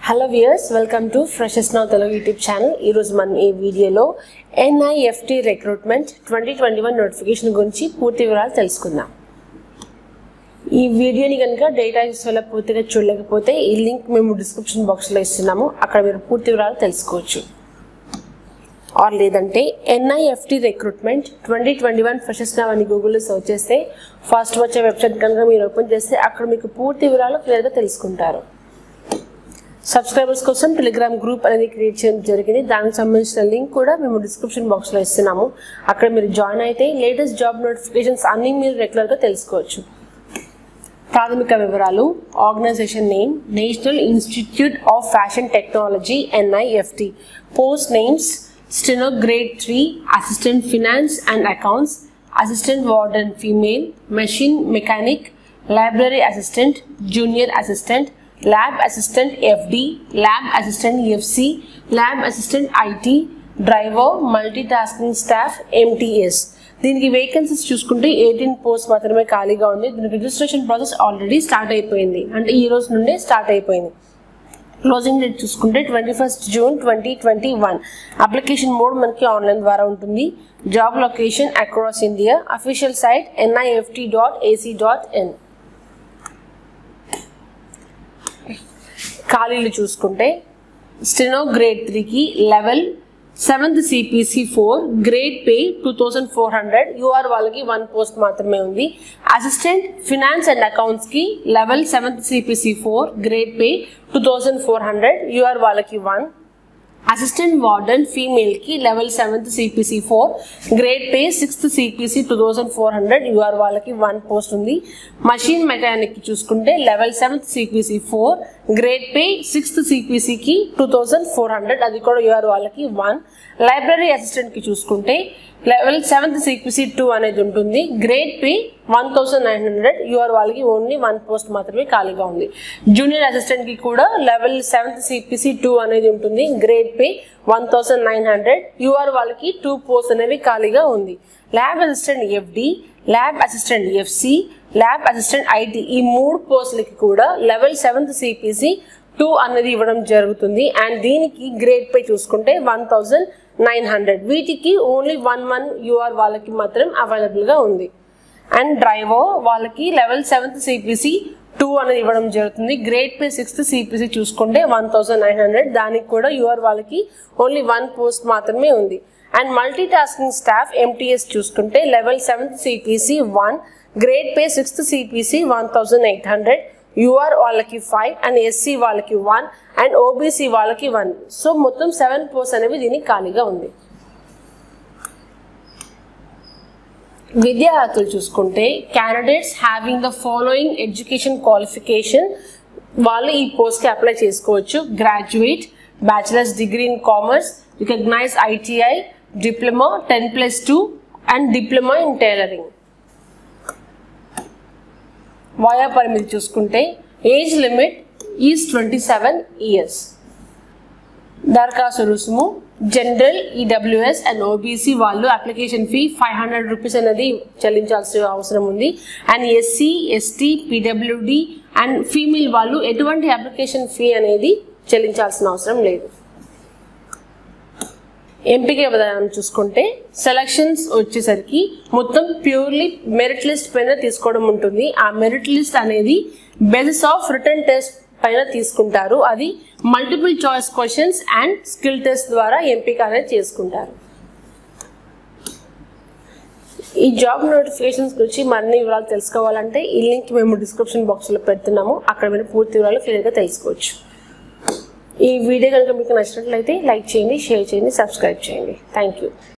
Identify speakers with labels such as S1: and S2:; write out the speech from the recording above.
S1: hello viewers welcome to freshers now Telugu YouTube channel ఈరోజు మనం ఈ వీడియోలో NIFT recruitment twenty twenty one notification గురించి పూర్తి వివరాలు తెలుసుకుందాం ఈ వీడియోని కనుక డేటా యూస్ వల్ల పూర్తిగా చూడలేకపోతే ఈ లింక్ మేము డిస్క్రిప్షన్ బాక్స్లో ఇస్తున్నాము అక్కడ మీరు పూర్తి వివరాలు తెలుసుకోవచ్చు ఆర్ లేదంటే NIFT recruitment twenty twenty one freshers now అని గూగుల్లో సెర్చ్ చేస్తే ఫస్ట్ వచ్చే వెబ్సైట్ కనుక మీరు ఓపెన్ చేస్తే అక్కడ మీకు పూర్తి వివరాలు క్లియర్గా తెలుసుకుంటారు సబ్స్క్రైబర్స్ కోసం టెలిగ్రామ్ గ్రూప్ అనేది క్రియేట్ చేయడం జరిగింది దానికి సంబంధించిన లింక్ కూడా మేము డిస్క్రిప్షన్ బాక్స్లో ఇస్తున్నాము అక్కడ మీరు జాయిన్ అయితే లేటెస్ట్ జాబ్ నోటిఫికేషన్స్ అన్నీ మీరు రెగ్యులర్గా తెలుసుకోవచ్చు ప్రాథమిక వివరాలు organisation name National Institute of Fashion Technology NIFT post names steno grade three assistant finance and accounts assistant warden female machine mechanic library assistant junior assistant lab assistant FD lab assistant FC lab assistant IT driver multi tasking staff MTS దీనికి vacancies చూసుకుంటే eighteen post మాత్రమే ఖాళీగా ఉంది దీనికి registration process already start అయిపోయింది అంటే ఈ రోజు నుండే స్టార్ట్ అయిపోయింది క్లోజింగ్ డేట్ చూసుకుంటే twenty first June twenty twenty one application mode మనకి ఆన్లైన్ ద్వారా ఉంటుంది job location across India official site NIFT dot AC dot N ఖాళీలు చూసుకుంటే స్టెనో గ్రేడ్ త్రీకి level seventh CPC four grade pay two thousand four hundred UR వాళ్ళకి one post మాత్రమే ఉంది assistant finance and accounts కి level seventh CPC four grade pay two thousand four hundred UR వాళ్ళకి one assistant warden female కి level seventh CPC four grade pay sixth CPC two thousand four hundred UR వాళ్ళకి one post ఉంది machine mechanic కి చూసుకుంటే level seventh CPC four grade pay sixth సిపిసికి two thousand four hundred అది కూడా UR వాళ్ళకి one library assistant కి చూసుకుంటే లెవెల్ సెవెంత్ సిపిసి టూ అనేది ఉంటుంది grade pay one thousand nine hundred UR వాళ్ళకి ఓన్లీ వన్ పోస్ట్ మాత్రమే ఖాళీగా ఉంది జూనియర్ అసిస్టెంట్ కి కూడా లెవెల్ సెవెంత్ సిపిసి టూ అనేది ఉంటుంది grade pay one thousand nine hundred UR వాళ్ళకి టూ పోస్ట్ అనేవి ఖాళీగా ఉంది lab assistant FD lab assistant FC lab assistant IT ఈ మూడు పోస్టులకి కూడా లెవెల్ సెవెంత్ సిపిసి టూ అనేది ఇవ్వడం జరుగుతుంది అండ్ దీనికి గ్రేడ్ పే చూసుకుంటే వన్ థౌజండ్ నైన్ హండ్రెడ్ వీటికి ఓన్లీ వన్ వన్ యూఆర్ వాళ్ళకి మాత్రం అవైలబుల్గా ఉంది అండ్ డ్రైవర్ వాళ్ళకి లెవెల్ సెవెంత్ సిపిసి టూ అనేది ఇవ్వడం జరుగుతుంది గ్రేడ్ పే సిక్స్త్ సిపిసి చూసుకుంటే వన్ థౌసండ్ నైన్ హండ్రెడ్ దానికి కూడా యూఆర్ వాళ్ళకి ఓన్లీ వన్ పోస్ట్ మాత్రమే ఉంది and multi tasking staff MTS చూసుకుంటే level seventh CPC one grade pay sixth CPC one thousand eight hundred UR వాళ్ళకి ఫైవ్ అండ్ ఎస్సీ వాళ్ళకి one and OBC వాళ్ళకి one so మొత్తం సెవెన్ పోస్ట్ అనేవి దీనికి ఖాళీగా ఉంది విద్యా అర్హతలు చూసుకుంటే candidates having the following education qualification వాళ్ళు ఈ పోస్ట్కి అప్లై చేసుకోవచ్చు graduate bachelor's degree in commerce recognise ITI diploma ten plus two and diploma in tailoring వయా పరిమితి చూసుకుంటే age limit is twenty seven years దరఖాస్తు రుసుము జనరల్ ఈడబ్ల్యూఎస్ అండ్ ఓబీసీ వాళ్ళు application fee five hundred rupees అనేది చెల్లించాల్సిన అవసరం ఉంది and SC ST PWD and female వాళ్ళు ఎటువంటి అప్లికేషన్ ఫీ అనేది చెల్లించాల్సిన అవసరం లేదు ఎంపిక విధానం చూసుకుంటే సెలక్షన్స్ వచ్చేసరికి మొత్తం ప్యూర్లీ మెరిట్ లిస్ట్ పైన తీసుకోవడం ఉంటుంది ఆ మెరిట్ లిస్ట్ అనేది బేసిస్ ఆఫ్ రిటర్న్ టెస్ట్ పైన తీసుకుంటారు అది multiple choice questions and skill test ద్వారా ఎంపిక అనేది చేసుకుంటారు ఈ జాబ్ నోటిఫికేషన్స్ గురించి మరిన్ని వివరాలు తెలుసుకోవాలంటే ఈ లింక్ మేము డిస్క్రిప్షన్ బాక్స్లో పెడుతున్నాము అక్కడ మీరు పూర్తి వివరాలు క్లియర్గా తెలుసుకోవచ్చు ఈ వీడియో కనుక మీకు నచ్చినట్లయితే లైక్ చేయండి షేర్ చేయండి సబ్స్క్రైబ్ చేయండి థ్యాంక్ యూ